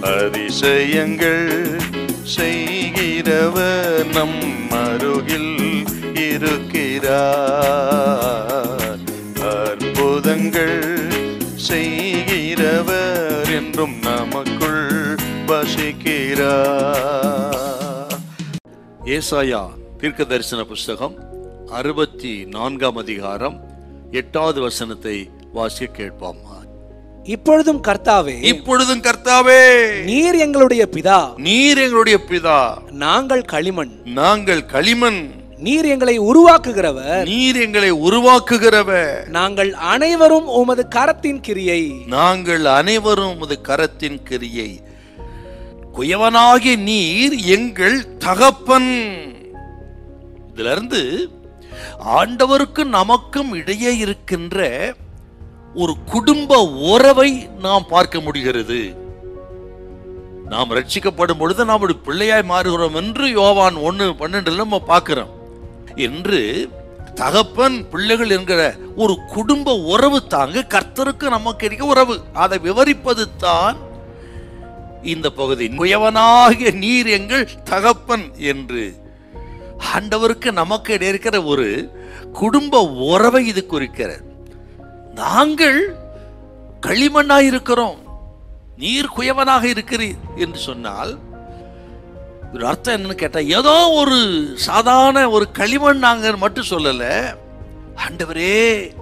அதிசயங்கள் செய்கிறவர் நம் அருகில் இருக்கிறார் அற்புதங்கள் செய்கிறவர் என்றும் நமக்குள் வசிக்கிறார் ஏசாயா தீர்க்க தரிசன புஸ்தகம் அறுபத்தி நான்காம் அதிகாரம் எட்டாவது வசனத்தை வாசிக்க கேட்போம் இப்பொழுதும் கர்த்தாவே இப்பொழுதும் கர்த்தாவே நீர் எங்களுடைய பிதா நீர் எங்களுடைய பிதா நாங்கள் களிமண் நாங்கள் களிமண் நீர் எங்களை உருவாக்குகிறவர் நீர் எங்களை உருவாக்குகிறவர் நாங்கள் அனைவரும் உமது கரத்தின் கிரியை நாங்கள் அனைவரும் உமது கரத்தின் கிரியை குயவனாகிய நீர் எங்கள் தகப்பன் இதுல இருந்து ஆண்டவருக்கு நமக்கும் இடையே இருக்கின்ற ஒரு குடும்ப உறவை நாம் பார்க்க முடிகிறது நாம் ரட்சிக்கப்படும் பொழுது நாம் ஒரு பிள்ளையாய் மாறுகிறோம் என்று யோவான் ஒன்று பன்னெண்டுல நம்ம பார்க்கிறோம் என்று தகப்பன் பிள்ளைகள் என்கிற ஒரு குடும்ப உறவு தாங்க கர்த்தருக்கு நமக்கு இருக்க உறவு அதை விவரிப்பது தான் இந்த பகுதி குயவனாகிய நீர் எங்கள் தகப்பன் என்று ஆண்டவருக்கு நமக்கு இடையே இருக்கிற ஒரு குடும்ப உறவை இது குறிக்கிறது நாங்கள் களிமண்ணாய் இருக்கிறோம் நீர் குயவனாக இருக்கிறீர் என்று சொன்னால் ஒரு அர்த்தம் என்னன்னு கேட்டா ஏதோ ஒரு சாதாரண ஒரு களிமண் நாங்க மட்டும் சொல்லல ஆண்டவரே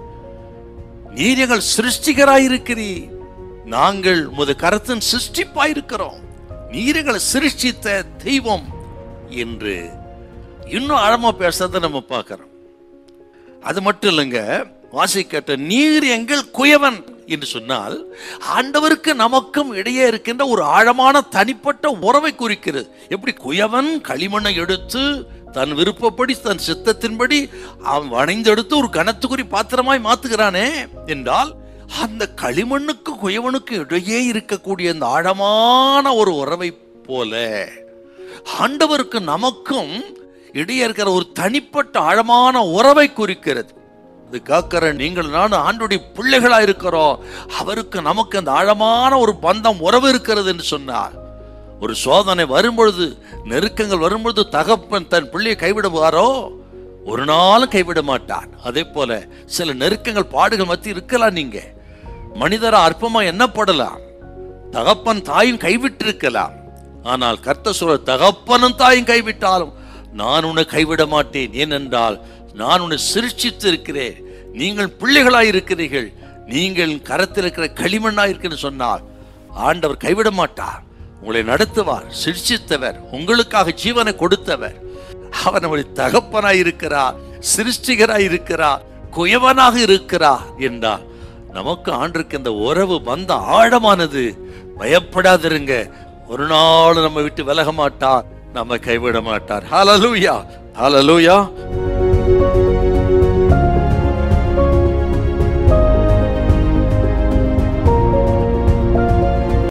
நீர் எங்கள் சிருஷ்டிகராய் இருக்கிறீர் நாங்கள் உமது கரத்தின் சிருஷ்டிப்பாய் இருக்கிறோம் நீர் எங்களை சிருஷ்டித்த தெய்வம் என்று இன்னும் ஆழமா பேசுறத நம்ம பார்க்கிறோம் அது மட்டும் இல்லைங்க வாசிக்கட்ட நீர் எங்கள் குயவன் என்று சொன்னால் ஆண்டவருக்கு நமக்கும் இடையே இருக்கின்ற ஒரு ஆழமான தனிப்பட்ட உறவை குறிக்கிறது எப்படி குயவன் களிமண்ணை எடுத்து தன் விருப்பப்படி தன் சித்தத்தின்படி அவன் வணைந்தெடுத்து ஒரு கனத்துக்குறி பாத்திரமாய் மாத்துகிறானே என்றால் அந்த களிமண்ணுக்கு குயவனுக்கு இடையே இருக்கக்கூடிய அந்த ஆழமான ஒரு உறவை போல ஆண்டவருக்கு நமக்கும் இடையே இருக்கிற ஒரு தனிப்பட்ட ஆழமான உறவை குறிக்கிறது இது காக்கிற நீங்கள் நான் ஆண்டுடைய பிள்ளைகளா இருக்கிறோம் அவருக்கு நமக்கு அந்த ஆழமான ஒரு பந்தம் உறவு இருக்கிறது என்று சொன்னார் ஒரு சோதனை வரும்பொழுது நெருக்கங்கள் வரும்பொழுது தகப்பன் தன் பிள்ளையை கைவிடுவாரோ ஒரு நாளும் கைவிட மாட்டான் அதே போல சில நெருக்கங்கள் பாடுகள் மத்தி இருக்கலாம் நீங்க மனிதரா அற்பமா எண்ணப்படலாம் தகப்பன் தாயும் கைவிட்டிருக்கலாம் ஆனால் கர்த்த சொல்ற தகப்பனும் தாயும் கைவிட்டாலும் நான் உன்னை கைவிட மாட்டேன் ஏனென்றால் நான் உன்னை சிருஷ்டித்து இருக்கிறேன் நீங்கள் பிள்ளைகளாய் இருக்கிறீர்கள் நீங்கள் கரத்தில் இருக்கிற களிமண்ணாய் இருக்குன்னு சொன்னால் ஆண்டவர் கைவிட மாட்டார் உங்களை நடத்துவார் சிருஷ்டித்தவர் உங்களுக்காக ஜீவனை கொடுத்தவர் அவர் நம்முடைய தகப்பனாய் இருக்கிறார் சிருஷ்டிகராய் இருக்கிறார் குயவனாக இருக்கிறார் என்றால் நமக்கு ஆண்டிருக்கு இந்த உறவு பந்த ஆழமானது பயப்படாதிருங்க ஒரு நாள் நம்ம விட்டு விலக மாட்டார் நம்ம கைவிட மாட்டார் ஹalleluya ஹalleluya